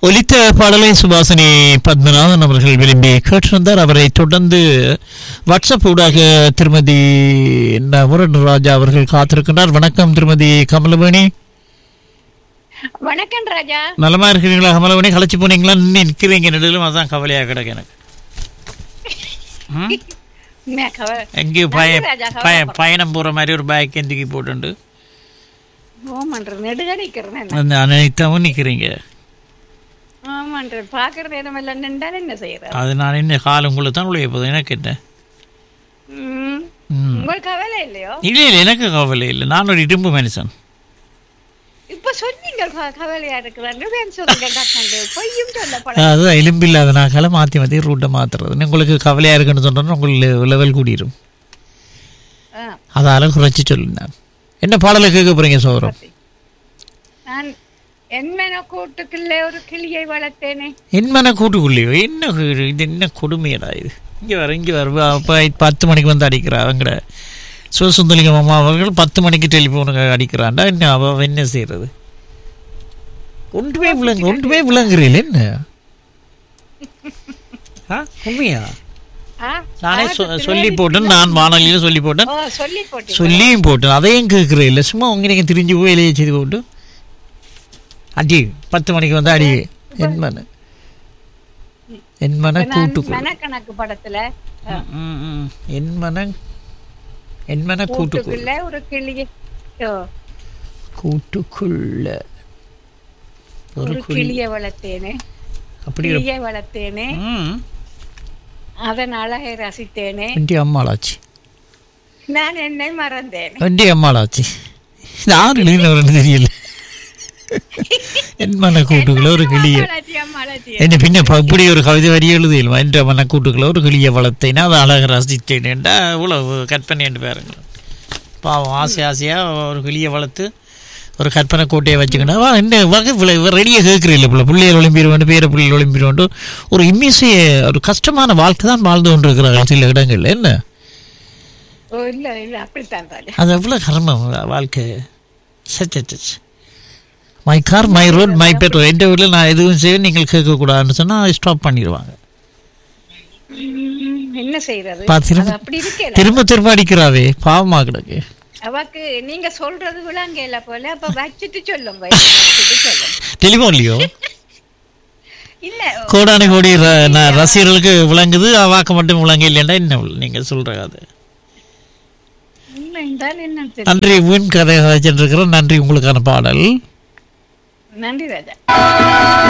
ஒலித்த பாடலை சுபாசினி பத்மநாதன் அவர்கள் விரும்பி கேட்டிருந்தார் அவரை தொடர்ந்து வாட்ஸ்அப் ஊடாக திருமதி நவரன் ராஜா அவர்கள் காத்திருக்கின்றார் வணக்கம் திருமதி கமலவேணி வணக்கம் ராஜா நலமா இருக்கிறீங்களா கமலவேணி களைச்சு போனீங்களா நின்று நிற்கிறீங்க நடுவிலும் அதான் கவலையா கிடக்கு எனக்கு ம்? மே- கவ- எங்கேயும் பய நல்ல ராஜா, பய கவலைப்படாத. பயணம் போற மாதிரி ஒரு பேக் எந்திக்கி போட்டுண்டு ஓமன்ற நெடுகடிக்கிறேன் அந்த அனைத்தவும் நிற்கிறீங்க ஆமான்ற பாக்குற நேரம் எல்லாம் நின்றால் என்ன செய்யறது அது நான் என்ன காலங்குள்ள தான் உழைய போதும் எனக்கு என்ன ம். ம். உங்களுக்கு கவலை இல்லையோ இல்லை இல்லை எனக்கு கவலை இல்லை நான் ஒரு இரும்பு மனுஷன் இப்ப சொன்னீங்க க- கவலையா இருக்கிறாங்க வேன் சொல்லுங்க டாக்டர் பொய்யும் சொல்லப்பட அது எலும்பில்லாத நாக்கால மாற்றி மாற்றி ரூட்டை மாற்றுறது உங்களுக்கு கவலையாக இருக்குன்னு சொன்னோன்னா உங்களுக்கு லெவல் கூடிரும் அதால குறைச்சி சொல்லு நான் என்ன பாடலை கேட்க போறீங்க சோரம் நான் என் மேன கூட்டுக்குள்ள ஒரு கிளியை வளர்த்தேனே என் மன கூட்டுக்குள்ளேயோ என்ன இது இது என்ன கொடுமையடா இது இங்கே வர இங்கே வர அப்போ பத்து மணிக்கு வந்து அடிக்கிறா அவங்கட சிவசுந்தலிங்கம் அம்மா அவர்கள் பத்து மணிக்கு டெலிஃபோனுக்கு அடிக்கிறான்டா என்ன அவ என்ன செய்யறது ஒன்றுமே விளங்கு ஒன்றுமே விளங்குறீல என்ன ஆ உண்மையா ஆ? நானே ஆ, சொ- திருவேணி- சொல்லி போட்டேன் நான் வானொலியில் சொல்லி போட்டேன் ஓ சொல்லி போட்டு சொல்லியும் போட்டேன் அதையும் கேட்குறேன் இல்லை சும்மா உங்க நீங்கள் திரிஞ்சு போய் வெளியே செய்து போட்டு அடி பத்து மணிக்கு வந்து அடி என் மன என் மன நான் கூட்டுக்குள் மனக்கணக்கு படத்துல ம், ம். என் மன என் மன கூட்டுக்குள் கூட்டுக்குள்ள ஒரு கிளியை ஓ, கூட்டுக்குள்ள ஒரு ஒரு குழி கிளியை வளர்த்தேனே அப்படி ஒரு கிளியை வளர்த்தேனே ம் அதன் அழகை ரசித்தேனே வண்டி அம்மாளாச்சு நான் என்னை மறந்தேன் வண்டி அம்மாளாச்சு யார் எழுதினவர்னு தெரியல என் மன கூட்டுக்குள்ள ஒரு கிளியை அம்மாளாச்சி, அம்மாளாச்சி. என்ன பின்ன இப்ப இப்படி ஒரு கவிதை வரி எழுதியல்மா என்ற மனக்கூட்டுக்குள்ள ஒரு கிளியை வளர்த்தேன்னா அதை அழக ரசித்தேன்டா இவ்வளவு கற்பனைன்னு பாருங்க பாவம் ஆசை ஆசையாக ஒரு கிளியை வளர்த்து ஒரு கற்பனை கோட்டையை வச்சுக்கிட்டா வா என்ன வகை ரெடியாக கேட்குறீல்ல பிள்ளை பிள்ளைகள் ஒளிம்பிடுவோண்டு பேர பிள்ளைகள் ஒளிம்பிடுவோண்டு ஒரு இம்மிசைய ஒரு கஷ்டமான வாழ்க்கை தான் வாழ்ந்து கொண்டு இருக்கிறார்கள் சில இடங்கள்ல என்ன ஓ இல்ல இல்ல அப்படித்தான் ராஜா அது எவ்வளோ கர்மம் வாழ்க்கை சச் சச் my car my road my petrol எந்த ஊரில் நான் எதுவும் செய்ய நீங்கள் கேட்கக்கூடாதுன்னு சொன்னால் ஸ்டாப் பண்ணிடுவாங்க ம், என்ன செய்யறது பா, திரும்ப- அது அப்படி இருக்கல திரும்ப திரும்ப அடிக்கிறாவே பாவமா கிடக்கு அவக்கு நீங்க சொல்றது விளங்கல போல அப்ப வச்சுட்டு சொல்லுங்க வச்சுட்டு சொல்லுங்க டெலிஃபோன்லையோ இல்ல கோடானு கோடி ர- நான் ரசிகர்களுக்கு விளங்குது வாக்கு மட்டும் விளங்க இல்லைன்னா என்ன நீங்கள் சொல்ற அது உண்மை என்றால் என்ன தெரியும் நன்றி வீண் கதை வச்சுட்டு இருக்கிறோம் நன்றி உங்களுக்கான பாடல் நன்றி ராஜா